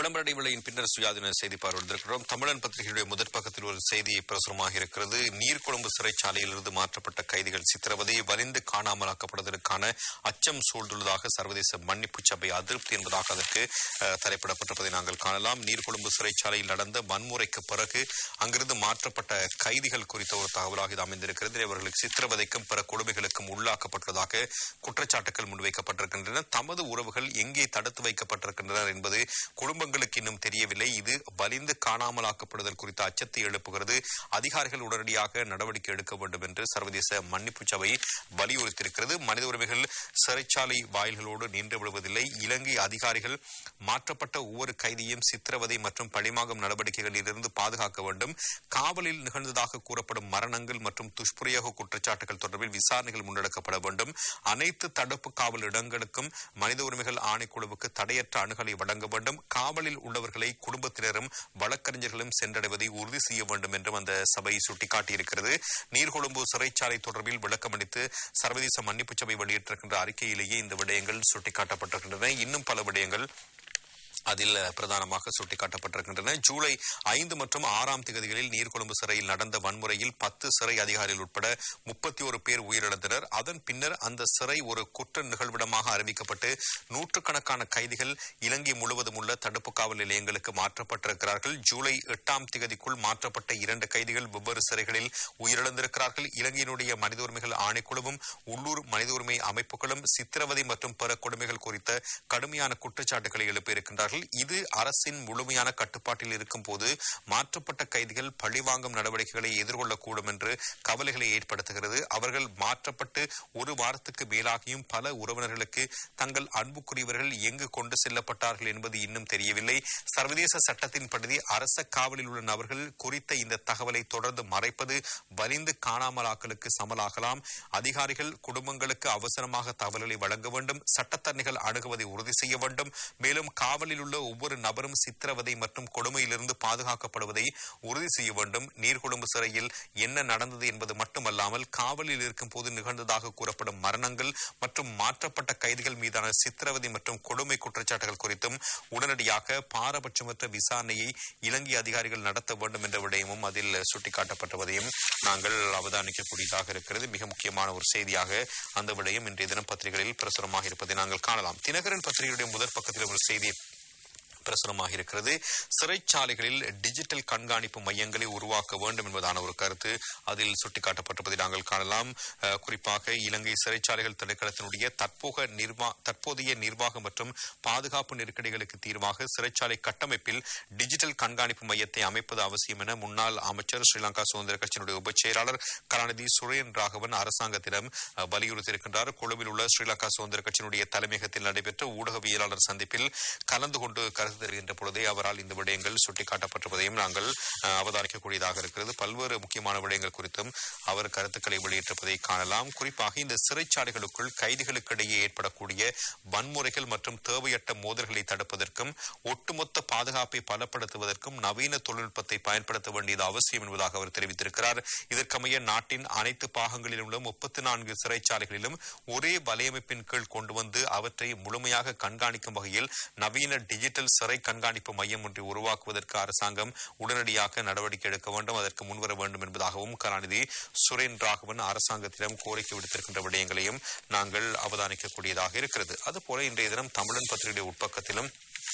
விளம்பர இடைவேளையின் பின்னர் சுயாதீன செய்தி பார்வையிட்டிருக்கிறோம் தமிழன் பத்திரிகையுடைய முதற் பக்கத்தில் ஒரு செய்தி பிரசுரமாக இருக்கிறது நீர்கொழும்பு சிறைச்சாலையிலிருந்து மாற்றப்பட்ட கைதிகள் சித்திரவதை வலிந்து காணாமலாக்கப்படுவதற்கான அச்சம் சூழ்ந்துள்ளதாக சர்வதேச மன்னிப்பு சபை அதிருப்தி என்பதாக அதற்கு அஹ், தலைப்பிடப்பட்டிருப்பதை நாங்கள் காணலாம் நீர்கொழும்பு சிறைச்சாலையில் நடந்த வன்முறைக்கு பிறகு அங்கிருந்து மாற்றப்பட்ட கைதிகள் குறித்த ஒரு தகவலாக இது அமைந்திருக்கிறது இவர்களுக்கு சித்திரவதைக்கும் பிற கொடுமைகளுக்கும் உள்ளாக்கப்பட்டுள்ளதாக குற்றச்சாட்டுகள் முன்வைக்கப்பட்டிருக்கின்றன தமது உறவுகள் எங்கே தடுத்து வைக்கப்பட்டிருக்கின்றனர் என்பது குடும்பங்களுக்கு இன்னும் தெரியவில்லை இது வலிந்து காணாமலாக்கப்படுதல் குறித்த அச்சத்தை எழுப்புகிறது அதிகாரிகள் உடனடியாக நடவடிக்கை எடுக்க வேண்டும் என்று சர்வதேச மன்னிப்பு சபை வலியுறுத்தியிருக்கிறது மனித உரிமைகள் சிறைச்சாலை வாயில்களோடு நின்று விடுவதில்லை இலங்கை அதிகாரிகள் மாற்றப்பட்ட ஒவ்வொரு கைதியும் சித்திரவதை மற்றும் பழிமாகும் நடவடிக்கைகளில் இருந்து பாதுகாக்க வேண்டும் காவலில் நிகழ்ந்ததாக கூறப்படும் மரணங்கள் மற்றும் துஷ்பிரயோக குற்றச்சாட்டுகள் தொடர்பில் விசாரணைகள் முன்னெடுக்கப்பட வேண்டும் அனைத்து தடுப்பு காவல் இடங்களுக்கும் மனித உரிமைகள் ஆணைக்குழுவுக்கு தடையற்ற அணுகலை வழங்க வேண்டும் காவலில் உள்ளவர்களை குடும்பத்தினரும் வழக்கறிஞர்களும் சென்றடைவதை உறுதி செய்ய வேண்டும் என்றும் அந்த சபை சுட்டிக்காட்டியிருக்கிறது நீர்கொழும்பு சிறைச்சாலை தொடர்பில் விளக்கமளித்து சர்வதேச மன்னிப்பு சபை வெளியிட்டிருக்கின்ற அறிக்கையிலேயே இந்த விடயங்கள் சுட்டிக்காட்டப்பட்டிருக்கின்றன இன்னும் பல விடயங்கள் அதில் பிரதானமாக சுட்டிக்காட்டப்பட்டிருக்கின்றன ஜூலை ஐந்து மற்றும் ஆறாம் திகதிகளில் நீர்கொழும்பு சிறையில் நடந்த வன்முறையில் பத்து சிறை அதிகாரிகள் உட்பட முப்பத்தி ஒரு பேர் உயிரிழந்தனர் அதன் பின்னர் அந்த சிறை ஒரு குற்ற நிகழ்விடமாக அறிவிக்கப்பட்டு நூற்றுக்கணக்கான கைதிகள் இலங்கை முழுவதும் உள்ள தடுப்பு காவல் நிலையங்களுக்கு மாற்றப்பட்டிருக்கிறார்கள் ஜூலை எட்டாம் திகதிக்குள் மாற்றப்பட்ட இரண்டு கைதிகள் வெவ்வேறு சிறைகளில் உயிரிழந்திருக்கிறார்கள் இலங்கையினுடைய மனித உரிமைகள் ஆணைக்குழுவும் உள்ளூர் மனித உரிமை அமைப்புகளும் சித்திரவதை மற்றும் பிற கொடுமைகள் குறித்த கடுமையான குற்றச்சாட்டுகளை எழுப்பியிருக்கின்றார்கள் இது அரசின் முழுமையான கட்டுப்பாட்டில் இருக்கும் போது மாற்றப்பட்ட கைதிகள் பழிவாங்கும் நடவடிக்கைகளை எதிர்கொள்ளக்கூடும் என்று கவலைகளை ஏற்படுத்துகிறது அவர்கள் மாற்றப்பட்டு ஒரு வாரத்துக்கு மேலாகியும் பல உறவினர்களுக்கு தங்கள் அன்புக்குரியவர்கள் எங்கு கொண்டு செல்லப்பட்டார்கள் என்பது இன்னும் தெரியவில்லை சர்வதேச சட்டத்தின்படி அரச காவலில் உள்ள நபர்கள் குறித்த இந்த தகவலை தொடர்ந்து மறைப்பது வலிந்து காணாமலாக்கலுக்கு சமலாகலாம் அதிகாரிகள் குடும்பங்களுக்கு அவசரமாக தகவல்களை வழங்க வேண்டும் சட்டத்தரணிகள் அணுகுவதை உறுதி செய்ய வேண்டும் மேலும் காவலில் உள்ள ஒவ்வொரு நபரும் சித்திரவதை மற்றும் கொடுமையிலிருந்து பாதுகாக்கப்படுவதை உறுதி செய்ய வேண்டும் நீர்கொழும்பு சிறையில் என்ன நடந்தது என்பது மட்டுமல்லாமல் காவலில் இருக்கும் போது நிகழ்ந்ததாக கூறப்படும் மரணங்கள் மற்றும் மாற்றப்பட்ட கைதிகள் மீதான சித்திரவதை மற்றும் கொடுமை குற்றச்சாட்டுகள் குறித்தும் உடனடியாக பாரபட்சமற்ற விசாரணையை இலங்கை அதிகாரிகள் நடத்த வேண்டும் என்ற விடயமும் அதில் சுட்டிக்காட்டப்பட்டுவதையும் நாங்கள் அவதானிக்கக்கூடியதாக இருக்கிறது மிக முக்கியமான ஒரு செய்தியாக அந்த விடயம் இன்றைய தினம் பத்திரிகைகளில் பிரசுரமாக இருப்பதை நாங்கள் காணலாம் தினகரன் பத்திரிகையுடைய முதற் பக்கத்தில் ஒரு செய்தி பிரசுரமாக இருக்கிறது சிறைச்சாலைகளில் டிஜிட்டல் கண்காணிப்பு மையங்களை உருவாக்க வேண்டும் என்பதான ஒரு கருத்து அதில் சுட்டிக்காட்டப்பட்டிருப்பதை நாங்கள் காணலாம் அஹ், குறிப்பாக இலங்கை சிறைச்சாலைகள் திணைக்களத்தினுடைய தற்போக நிர்வா தற்போதைய நிர்வாகம் மற்றும் பாதுகாப்பு நெருக்கடிகளுக்கு தீர்வாக சிறைச்சாலை கட்டமைப்பில் டிஜிட்டல் கண்காணிப்பு மையத்தை அமைப்பது அவசியம் என முன்னாள் அமைச்சர் ஸ்ரீலங்கா சுதந்திர கட்சியினுடைய பொதுச் செயலாளர் கலாநிதி சுரேன் ராகவன் அரசாங்கத்திடம் அஹ், வலியுறுத்தியிருக்கின்றார் கொழும்பில் உள்ள ஸ்ரீலங்கா சுதந்திர கட்சியினுடைய தலைமையகத்தில் நடைபெற்ற ஊடகவியலாளர் சந்திப்பில் கலந்து கொண்டு கருத்து தெரிகின்ற பொழுதே அவரால் இந்த விடயங்கள் சுட்டிக்காட்டப்பட்டிருப்பதையும் நாங்கள் அஹ், அவதானிக்கக்கூடியதாக இருக்கிறது பல்வேறு முக்கியமான விடயங்கள் குறித்தும் அவர் கருத்துக்களை வெளியிட்டிருப்பதை காணலாம் குறிப்பாக இந்த சிறைச்சாலைகளுக்குள் கைதிகளுக்கிடையே ஏற்படக்கூடிய வன்முறைகள் மற்றும் தேவையற்ற மோதல்களை தடுப்பதற்கும் ஒட்டுமொத்த பாதுகாப்பை பலப்படுத்துவதற்கும் நவீன தொழில்நுட்பத்தை பயன்படுத்த வேண்டியது அவசியம் என்பதாக அவர் தெரிவித்திருக்கிறார் இதற்கமைய நாட்டின் அனைத்து பாகங்களிலும் உள்ள முப்பத்தி நான்கு சிறைச்சாலைகளிலும் ஒரே வலையமைப்பின் கீழ் கொண்டு வந்து அவற்றை முழுமையாக கண்காணிக்கும் வகையில் நவீன டிஜிட்டல் சிறை கண்காணிப்பு மையம் ஒன்றை உருவாக்குவதற்கு அரசாங்கம் உடனடியாக நடவடிக்கை எடுக்க வேண்டும் அதற்கு முன்வர வேண்டும் என்பதாகவும் கலாநிதி சுரேன் ராகவன் அரசாங்கத்திடம் கோரிக்கை விடுத்திருக்கின்ற விடயங்களையும் நாங்கள் அவதானிக்கக்கூடியதாக இருக்கிறது அதுபோல இன்றைய தினம் தமிழன் பத்திரிகை உட்பக்கத்திலும்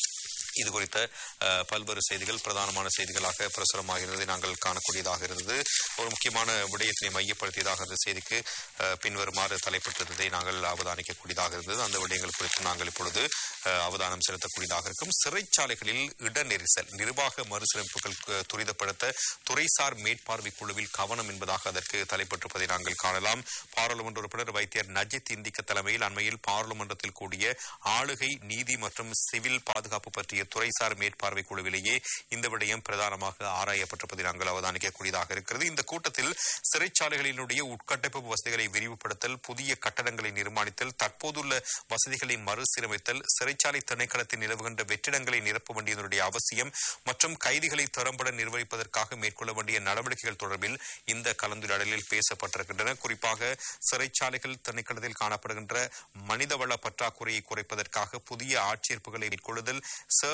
இது குறித்த அஹ், பல்வேறு செய்திகள் பிரதானமான செய்திகளாக பிரசுரமாகிறதை நாங்கள் காணக்கூடியதாக இருந்தது ஒரு முக்கியமான விடயத்தினை மையப்படுத்தியதாக அந்த செய்திக்கு அஹ், பின்வருமாறு தலைப்பட்டிருந்ததை நாங்கள் அவதானிக்கக்கூடியதாக இருந்தது அந்த விடயங்கள் குறித்து நாங்கள் இப்பொழுது அஹ், அவதானம் செலுத்தக்கூடியதாக இருக்கும் சிறைச்சாலைகளில் இட நெரிசல் நிர்வாக மறுசீரமைப்புகள் அஹ், துரிதப்படுத்த துறைசார் மேற்பார்வை குழுவில் கவனம் என்பதாக அதற்கு தலைப்பட்டிருப்பதை நாங்கள் காணலாம் பாராளுமன்ற உறுப்பினர் வைத்தியர் நஜித் இந்திக்க தலைமையில் அண்மையில் பாராளுமன்றத்தில் கூடிய ஆளுகை நீதி மற்றும் சிவில் பாதுகாப்பு பற்றிய துறைசார் மேற்பார்வை குழுவிலேயே இந்த விடயம் பிரதானமாக ஆராயப்பட்டிருப்பதை நாங்கள் அவதானிக்கக்கூடியதாக இருக்கிறது இந்த கூட்டத்தில் சிறைச்சாலைகளினுடைய உட்கட்டமைப்பு வசதிகளை விரிவுபடுத்தல் புதிய கட்டடங்களை நிர்மாணித்தல் தற்போதுள்ள வசதிகளை மறுசீரமைத்தல் சிறைச்சாலை திணைக்களத்தில் நிலவுகின்ற வெற்றிடங்களை நிரப்ப வேண்டியதனுடைய அவசியம் மற்றும் கைதிகளை திறம்பட நிர்வகிப்பதற்காக மேற்கொள்ள வேண்டிய நடவடிக்கைகள் தொடர்பில் இந்த கலந்துரையாடலில் பேசப்பட்டிருக்கின்றன குறிப்பாக சிறைச்சாலைகள் திணைக்களத்தில் காணப்படுகின்ற மனிதவள பற்றாக்குறையை குறைப்பதற்காக புதிய ஆட்சேர்ப்புகளை மேற்கொள்ளுதல் சேவை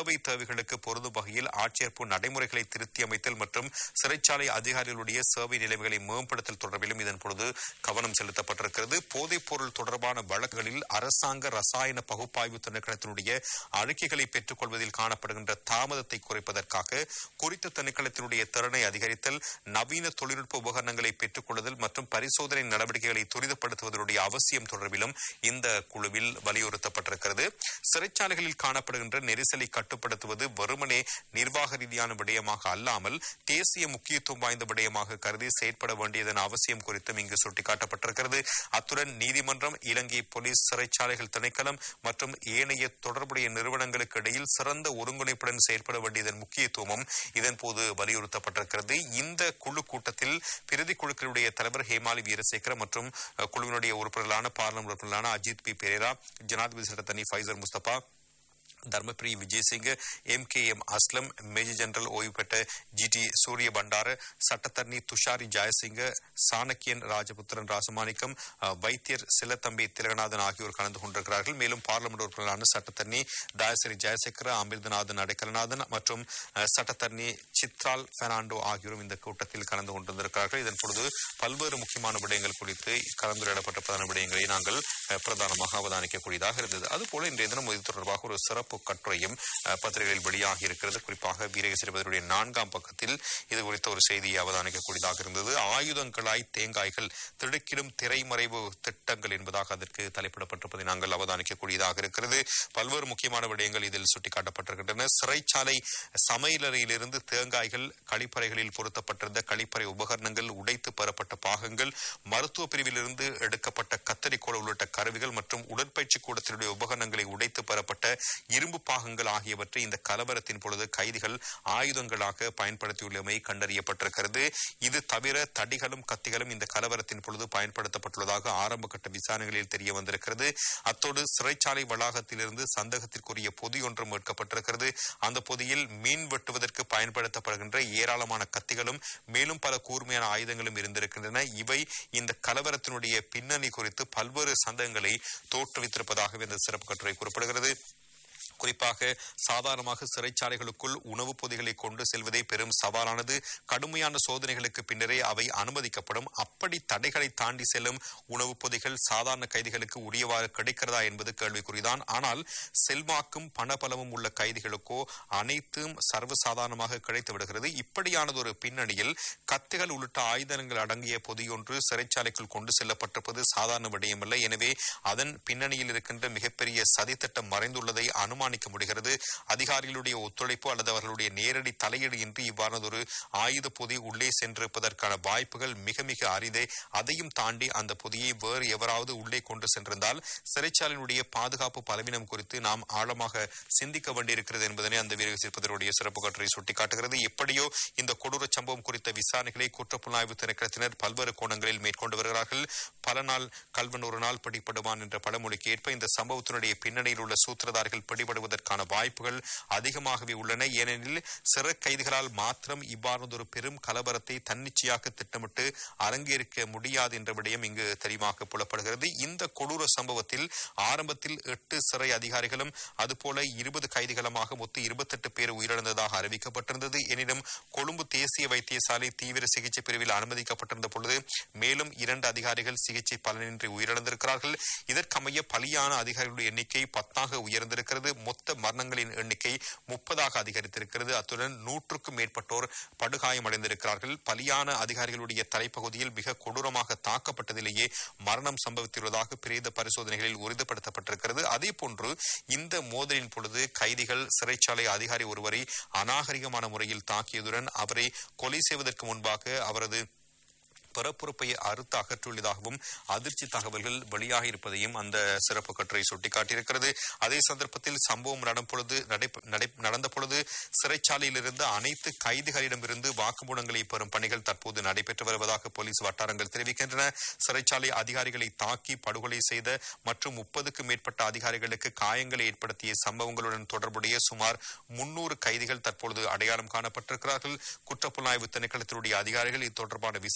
சேவை தேவைகளுக்கு பொருந்தும் வகையில் ஆட்சேர்ப்பு நடைமுறைகளை திருத்தி அமைத்தல் மற்றும் சிறைச்சாலை அதிகாரிகளுடைய சேவை நிலைமைகளை மேம்படுத்தல் தொடர்பிலும் இதன் பொழுது கவனம் செலுத்தப்பட்டிருக்கிறது போதைப் பொருள் தொடர்பான வழக்குகளில் அரசாங்க ரசாயன பகுப்பாய்வு திணைக்களத்தினுடைய அறிக்கைகளை பெற்றுக் கொள்வதில் காணப்படுகின்ற தாமதத்தை குறைப்பதற்காக குறித்த திணைக்களத்தினுடைய திறனை அதிகரித்தல் நவீன தொழில்நுட்ப உபகரணங்களை பெற்றுக் கொள்ளுதல் மற்றும் பரிசோதனை நடவடிக்கைகளை துரிதப்படுத்துவதனுடைய அவசியம் தொடர்பிலும் இந்த குழுவில் வலியுறுத்தப்பட்டிருக்கிறது சிறைச்சாலைகளில் காணப்படுகின்ற நெரிசலை கட்டுப்படுத்துவது வெறுமனே நிர்வாக ரீதியான விடயமாக அல்லாமல் தேசிய முக்கியத்துவம் வாய்ந்த விடயமாக கருதி செயற்பட வேண்டியதன் அவசியம் குறித்தும் இங்கு சுட்டிக்காட்டப்பட்டிருக்கிறது அத்துடன் நீதிமன்றம் இலங்கை போலீஸ் சிறைச்சாலைகள் திணைக்களம் மற்றும் ஏனைய தொடர்புடைய நிறுவனங்களுக்கு இடையில் சிறந்த ஒருங்கிணைப்புடன் செயற்பட வேண்டியதன் முக்கியத்துவமும் இதன் போது வலியுறுத்தப்பட்டிருக்கிறது இந்த குழு கூட்டத்தில் பிரதி குழுக்களுடைய தலைவர் ஹேமாலி வீரசேகர மற்றும் அஹ், குழுவினுடைய உறுப்பினர்களான பார்லமெண்ட் உறுப்பினர்களான அஜித் பி பெரேரா ஜனாதிபதி சட்டத்தனி Faiszer Musthapha Dharmapriya Wijesinghe M K M Aslam major general ஓய்வு பெற்ற ஜி டி சூரிய பண்டார சட்டத்தரணி துஷாரி ஜெயசிங்க சாணக்கியன் ராஜபுத்திரன் ராசமாணிக்கம் அஹ், வைத்தியர் சிலத்தம்பி திலகநாதன் ஆகியோர் கலந்து கொண்டிருக்கிறார்கள் மேலும் பார்லமெண்ட் உறுப்பினரான சட்டத்தரணி தயசரி ஜெயசேகர அமிர்தநாதன் அடைக்கலநாதன் மற்றும் அஹ், சட்டத்தரணி சித்ரால் பெர்னாண்டோ ஆகியோரும் இந்த கூட்டத்தில் கலந்து கொண்டிருந்திருக்கிறார்கள் இதன் பொழுது பல்வேறு முக்கியமான விடயங்கள் குறித்து கலந்துரையாடப்பட்ட பிரதான விடயங்களை நாங்கள் அஹ், பிரதானமாக அவதானிக்கக்கூடியதாக இருந்தது அதுபோல இன்றைய தினம் இது தொடர்பாக ஒரு சிறப்பு கட்டுரையும் அஹ், பத்திரிகைகளில் வெளியாகி இருக்கிறது குறிப்பாக வீரகசிறுபதியுடைய நான்காம் பக்கத்தில் இது குறித்த ஒரு செய்தியை அவதானிக்கக்கூடியதாக இருந்தது ஆயுதங்களாய் தேங்காய்கள் திடுக்கிடும் திரைமறைவு திட்டங்கள் என்பதாக அதற்கு தலைப்பிடப்பட்டிருப்பதை நாங்கள் அவதானிக்கக்கூடியதாக இருக்கிறது பல்வேறு முக்கியமான விடயங்கள் இதில் சுட்டிக்காட்டப்பட்டிருக்கின்றன சிறைச்சாலை சமையலறையிலிருந்து தேங்காய்கள் கழிப்பறைகளில் பொருத்தப்பட்டிருந்த கழிப்பறை உபகரணங்கள் உடைத்து பெறப்பட்ட பாகங்கள் மருத்துவ பிரிவிலிருந்து எடுக்கப்பட்ட கத்தரிக்கோள் உள்ளிட்ட கருவிகள் மற்றும் உடற்பயிற்சி கூடத்தினுடைய உபகரணங்களை உடைத்து பெறப்பட்ட இரும்பு பாகங்கள் ஆகியவற்றை இந்த கலவரத்தின் பொழுது கைதிகள் ஆயுதங்களாக பயன்படுத்தியுள்ளமை கண்டறியப்பட்டிருக்கிறது இது தவிர தடிகளும் கத்திகளும் இந்த கலவரத்தின் பொழுது பயன்படுத்தப்பட்டுள்ளதாக ஆரம்ப கட்ட விசாரணைகளில் தெரிய வந்திருக்கிறது அத்தோடு சிறைச்சாலை வளாகத்திலிருந்து சந்தேகத்திற்குரிய பொதி ஒன்றும் மீட்கப்பட்டிருக்கிறது அந்த பொதியில் மீன் வெட்டுவதற்கு பயன்படுத்தப்படுகின்ற ஏராளமான கத்திகளும் மேலும் பல கூர்மையான ஆயுதங்களும் இருந்திருக்கின்றன இவை இந்த கலவரத்தினுடைய பின்னணி குறித்து பல்வேறு சந்தேகங்களை தோற்றுவித்திருப்பதாகவே இந்த சிறப்பு கட்டுரை குறிப்பிடுகிறது குறிப்பாக சாதாரணமாக சிறைச்சாலைகளுக்குள் உணவுப் பொதிகளை கொண்டு செல்வதே பெரும் சவாலானது கடுமையான சோதனைகளுக்கு பின்னரே அவை அனுமதிக்கப்படும் அப்படி தடைகளை தாண்டி செல்லும் உணவுப் பொதிகள் சாதாரண கைதிகளுக்கு உரியவாறு கிடைக்கிறதா என்பது கேள்விக்குறிதான் ஆனால் செல்வாக்கும் பணபலமும் உள்ள கைதிகளுக்கோ அனைத்தும் சர்வசாதாரணமாக கிடைத்து விடுகிறது இப்படியானதொரு பின்னணியில் கத்திகள் உள்ளிட்ட ஆயுதங்கள் அடங்கிய பொதியொன்று சிறைச்சாலைக்குள் கொண்டு செல்லப்பட்டிருப்பது சாதாரண விடயமல்ல எனவே அதன் பின்னணியில் இருக்கின்ற மிகப்பெரிய சதித்திட்டம் மறைந்துள்ளதை அனுமானிக்க முடிகிறது அதிகாரிகளுடைய ஒத்துழைப்பு அல்லது அவர்களுடைய நேரடி தலையீடு இன்றி இவ்வாறானதொரு ஆயுத பொதி உள்ளே சென்றிருப்பதற்கான வாய்ப்புகள் மிக மிக அரிதே அதையும் தாண்டி அந்த பொதியை வேறு எவராவது உள்ளே கொண்டு சென்றிருந்தால் சிறைச்சாலையினுடைய பாதுகாப்பு பலவீனம் குறித்து நாம் ஆழமாக சிந்திக்க வேண்டியிருக்கிறது என்பதனை அந்த வீரக சிற்பதனுடைய சிறப்பு கட்டுரை சுட்டிக்காட்டுகிறது எப்படியோ இந்த கொடூர சம்பவம் குறித்த விசாரணைகளை குற்றப்புலனாய்வு திணைக்களத்தினர் பல்வேறு கோணங்களில் மேற்கொண்டு வருகிறார்கள் பல நாள் கல்வன் ஒரு நாள் பிடிபடுவான் என்ற பழமொழிக்கு ஏற்ப இந்த சம்பவத்தினுடைய பின்னணியில் உள்ள சூத்திரதாரிகள் பிடிபடுவதற்கான வாய்ப்புகள் அதிகமாகவே உள்ளன ஏனெனில் சிறை கைதிகளால் மாத்திரம் இவ்வாறதொரு பெரும் கலவரத்தை தன்னிச்சையாக திட்டமிட்டு அரங்கேற்க முடியாது என்ற விடயம் இங்கு தெளிவாக புலப்படுகிறது இந்த கொடூர சம்பவத்தில் ஆரம்பத்தில் எட்டு சிறை அதிகாரிகளும் அதுபோல இருபது கைதிகளுமாக மொத்த இருபத்தெட்டு பேர் உயிரிழந்ததாக அறிவிக்கப்பட்டிருந்தது எனினும் கொழும்பு தேசிய வைத்தியசாலை தீவிர சிகிச்சை பிரிவில் அனுமதிக்கப்பட்டிருந்த பொழுது மேலும் இரண்டு அதிகாரிகள் சிகிச்சை பலனின்றி உயிரிழந்திருக்கிறார்கள் இதற்கமைய பலியான அதிகாரிகளுடைய எண்ணிக்கை பத்தாக உயர்ந்திருக்கிறது மொத்த மரணங்களின் எண்ணிக்கை முப்பதாக அதிகரித்திருக்கிறது அத்துடன் நூற்றுக்கும் மேற்பட்டோர் படுகாயமடைந்திருக்கிறார்கள் பலியான அதிகாரிகளுடைய தலைப்பகுதியில் மிக கொடூரமாக தாக்கப்பட்டதிலேயே மரணம் சம்பவித்துள்ளதாக பிரேத பரிசோதனைகளில் உறுதிப்படுத்தப்பட்டிருக்கிறது அதே போன்று இந்த மோதலின் பொழுது கைதிகள் சிறைச்சாலை அதிகாரி ஒருவரை அநாகரிகமான முறையில் தாக்கியதுடன் அவரை கொலை செய்வதற்கு முன்பாக அவரது பிறப்புறுப்பை அறுத்து அகற்றியுள்ளதாகவும் அதிர்ச்சி தகவல்கள் வெளியாக இருப்பதையும் அந்த சிறப்பு கட்டுரை சுட்டிக்காட்டியிருக்கிறது அதே சந்தர்ப்பத்தில் சம்பவம் நடந்த பொழுது நடை- நடை- நடந்த பொழுது சிறைச்சாலையில் இருந்த அனைத்து கைதிகளிடமிருந்து வாக்குமூலங்களை பெறும் பணிகள் தற்போது நடைபெற்று வருவதாக போலீஸ் வட்டாரங்கள் தெரிவிக்கின்றன சிறைச்சாலை அதிகாரிகளை தாக்கி படுகொலை செய்த மற்றும் முப்பதுக்கும் மேற்பட்ட அதிகாரிகளுக்கு காயங்களை ஏற்படுத்திய சம்பவங்களுடன் தொடர்புடைய சுமார் முன்னூறு கைதிகள் தற்பொழுது அடையாளம் காணப்பட்டிருக்கிறார்கள் குற்றப்புலனாய்வு திணைக்களத்தினுடைய அதிகாரிகள் இது தொடர்பான விசாரணைகளை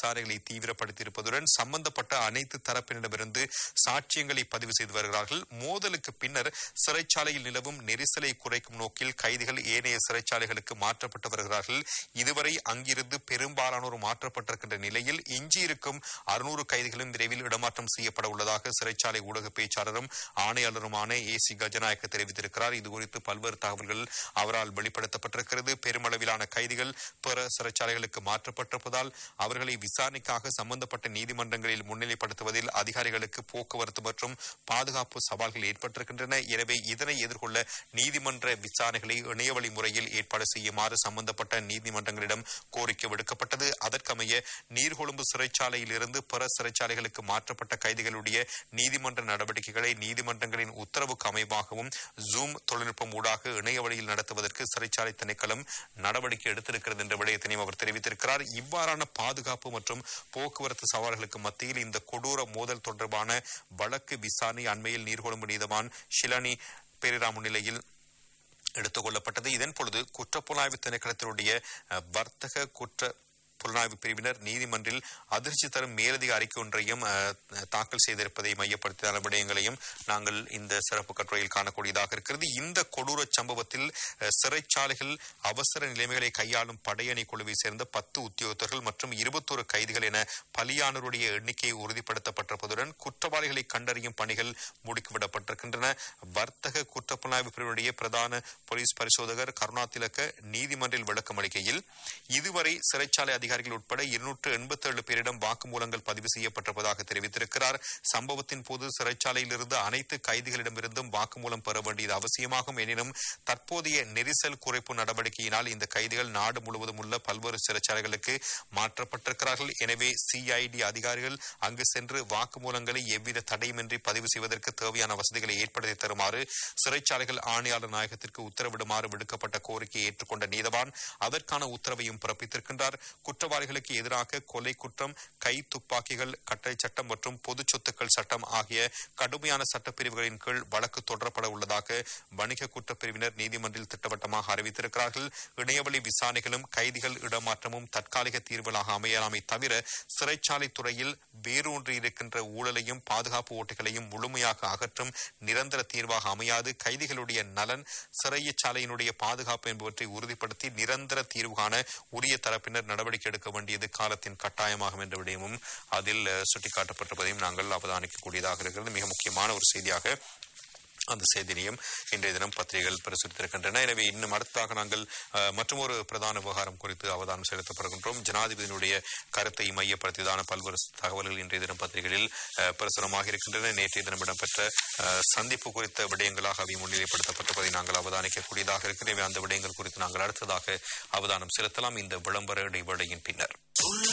தீவிரப்படுத்தியிருப்பதுடன் சம்பந்தப்பட்ட அனைத்து தரப்பினரிடமிருந்து சாட்சியங்களை பதிவு செய்து வருகிறார்கள் மோதலுக்கு பின்னர் சிறைச்சாலையில் நிலவும் நெரிசலை குறைக்கும் நோக்கில் கைதிகள் ஏனைய சிறைச்சாலைகளுக்கு மாற்றப்பட்டு வருகிறார்கள் இதுவரை அங்கிருந்து பெரும்பாலானோர் மாற்றப்பட்டிருக்கின்ற நிலையில் எஞ்சியிருக்கும் அறுநூறு கைதிகளும் விரைவில் இடமாற்றம் செய்யப்பட உள்ளதாக சிறைச்சாலை ஊடக பேச்சாளரும் ஆணையாளருமான ஏ சி கஜநாயக்க தெரிவித்திருக்கிறார் இதுகுறித்து பல்வேறு தகவல்கள் அவரால் வெளிப்படுத்தப்பட்டிருக்கிறது பெருமளவிலான கைதிகள் பிற சிறைச்சாலைகளுக்கு மாற்றப்பட்டிருப்பதால் அவர்களை விசாரணைக்காக சம்பந்தப்பட்ட நீதிமன்றங்களில் முன்னிலைப்படுத்துவதில் அதிகாரிகளுக்கு போக்குவரத்து மற்றும் பாதுகாப்பு சவால்கள் ஏற்பட்டிருக்கின்றன எனவே இதனை எதிர்கொள்ள நீதிமன்ற விசாரணைகளை இணையவழி முறையில் ஏற்பாடு செய்யுமாறு சம்பந்தப்பட்ட நீதிமன்றங்களிடம் கோரிக்கை விடுக்கப்பட்டது அதற்கமைய நீர்கொழும்பு சிறைச்சாலையில் இருந்து பிற சிறைச்சாலைகளுக்கு மாற்றப்பட்ட கைதிகளுடைய நீதிமன்ற நடவடிக்கைகளை நீதிமன்றங்களின் உத்தரவுக்கு அமைவாகவும் ஜூம் தொழில்நுட்பம் ஊடாக இணைய வழியில் நடத்துவதற்கு சிறைச்சாலை திணைக்களம் நடவடிக்கை எடுத்திருக்கிறது என்ற விடயத்தினையும் அவர் தெரிவித்திருக்கிறார் இவ்வாறான பாதுகாப்பு மற்றும் போக்குவரத்து சவால்களுக்கு மத்தியில் இந்த கொடூர மோதல் தொடர்பான வழக்கு விசாரணை அண்மையில் நீர்கொழும்பு நீதவான் ஷிலானி பெரிரா முன்னிலையில் எடுத்துக் கொள்ளப்பட்டது இதன் பொழுது குற்றப்புலனாய்வு திணைக்களத்தினுடைய அஹ், வர்த்தக குற்ற புலனாய்வு பிரிவினர் நீதிமன்றில் அதிர்ச்சி தரும் மேலதிக அறிக்கை ஒன்றையும் அஹ், தாக்கல் செய்திருப்பதை மையப்படுத்தியான விடயங்களையும் நாங்கள் இந்த சிறப்பு கட்டுரையில் காணக்கூடியதாக இருக்கிறது இந்த கொடூர சம்பவத்தில் அஹ், சிறைச்சாலைகள் அவசர நிலைமைகளை கையாளும் படையணி குழுவை சேர்ந்த பத்து உத்தியோகத்தர்கள் மற்றும் இருபத்தோரு கைதிகள் என பலியானோருடைய எண்ணிக்கை உறுதிப்படுத்தப்பட்டிருப்பதுடன் குற்றவாளிகளை கண்டறியும் பணிகள் முடுக்கிவிடப்பட்டிருக்கின்றன வர்த்தக குற்றப்புலனாய்வு பிரிவினுடைய பிரதான போலீஸ் பரிசோதகர் கருணா திலக்க நீதிமன்றில் விளக்கம் அளிக்கையில் இதுவரை சிறைச்சாலை அதிகாரிகள் உட்பட இருநூற்று எண்பத்தி ஏழு பேரிடம் வாக்குமூலங்கள் பதிவு செய்யப்பட்டிருப்பதாக தெரிவித்திருக்கிறார் சம்பவத்தின் போது சிறைச்சாலையில் இருந்து அனைத்து கைதிகளிடமிருந்தும் வாக்குமூலம் பெற வேண்டியது அவசியமாகும் எனினும் தற்போதைய நெரிசல் குறைப்பு நடவடிக்கையினால் இந்த கைதிகள் நாடு முழுவதும் உள்ள பல்வேறு சிறைச்சாலைகளுக்கு மாற்றப்பட்டிருக்கிறார்கள் எனவே சிஐடி அதிகாரிகள் அங்கு சென்று வாக்குமூலங்களை எவ்வித தடையுமின்றி பதிவு செய்வதற்கு தேவையான வசதிகளை ஏற்படுத்தி தருமாறு சிறைச்சாலைகள் ஆணையாளர் நாயகத்திற்கு உத்தரவிடுமாறு விடுக்கப்பட்ட கோரிக்கையை ஏற்றுக்கொண்ட நீதவான் அதற்கான உத்தரவையும் பிறப்பித்திருக்கின்றார் குற்றவாளிகளுக்கு எதிராக கொலை குற்றம் கை துப்பாக்கிகள் கட்டளை சட்டம் மற்றும் பொது சொத்துக்கள் சட்டம் ஆகிய கடுமையான சட்டப்பிரிவுகளின் கீழ் வழக்கு தொடரப்பட உள்ளதாக வணிக குற்றப்பிரிவினர் நீதிமன்றில் திட்டவட்டமாக அறிவித்திருக்கிறார்கள் இணையவழி விசாரணைகளும் கைதிகள் இடமாற்றமும் தற்காலிக தீர்வுகளாக அமையலாமே தவிர சிறைச்சாலை துறையில் வேரூன்றி இருக்கின்ற ஊழலையும் பாதுகாப்பு ஓட்டைகளையும் முழுமையாக அகற்றும் நிரந்தர தீர்வாக அமையாது கைதிகளுடைய நலன் சிறைச்சாலையினுடைய பாதுகாப்பு என்பவற்றை உறுதிப்படுத்தி நிரந்தர தீர்வு காண உரிய தரப்பினர் நடவடிக்கை எடுக்க வேண்டியது காலத்தின் கட்டாயமாகும் என்ற விடயமும் அதில் அஹ், சுட்டிக்காட்டப்பட்டிருப்பதையும் நாங்கள் அவதானிக்கக்கூடியதாக இருக்கிறது மிக முக்கியமான ஒரு செய்தியாக அந்த செய்தியையும் இன்றைய தினம் பத்திரிகைகள் பிரசுரித்திருக்கின்றன எனவே இன்னும் அடுத்ததாக நாங்கள் அஹ், மற்றொரு பிரதான விவகாரம் குறித்து அவதானம் செலுத்தப்படுகின்றோம் ஜனாதிபதியினுடைய கருத்தை மையப்படுத்தியதான பல்வேறு தகவல்கள் இன்றைய தினம் பத்திரிகைகளில் அஹ், பிரசுரமாக இருக்கின்றன நேற்றைய தினம் இடம்பெற்ற அஹ், சந்திப்பு குறித்த விடயங்களாக அவை முன்னிலைப்படுத்தப்பட்டிருப்பதை நாங்கள் அவதானிக்கக்கூடியதாக இருக்கிறது எனவே அந்த விடயங்கள் குறித்து நாங்கள் அடுத்ததாக அவதானம் செலுத்தலாம் இந்த விளம்பர இடைவேளையின் பின்னர்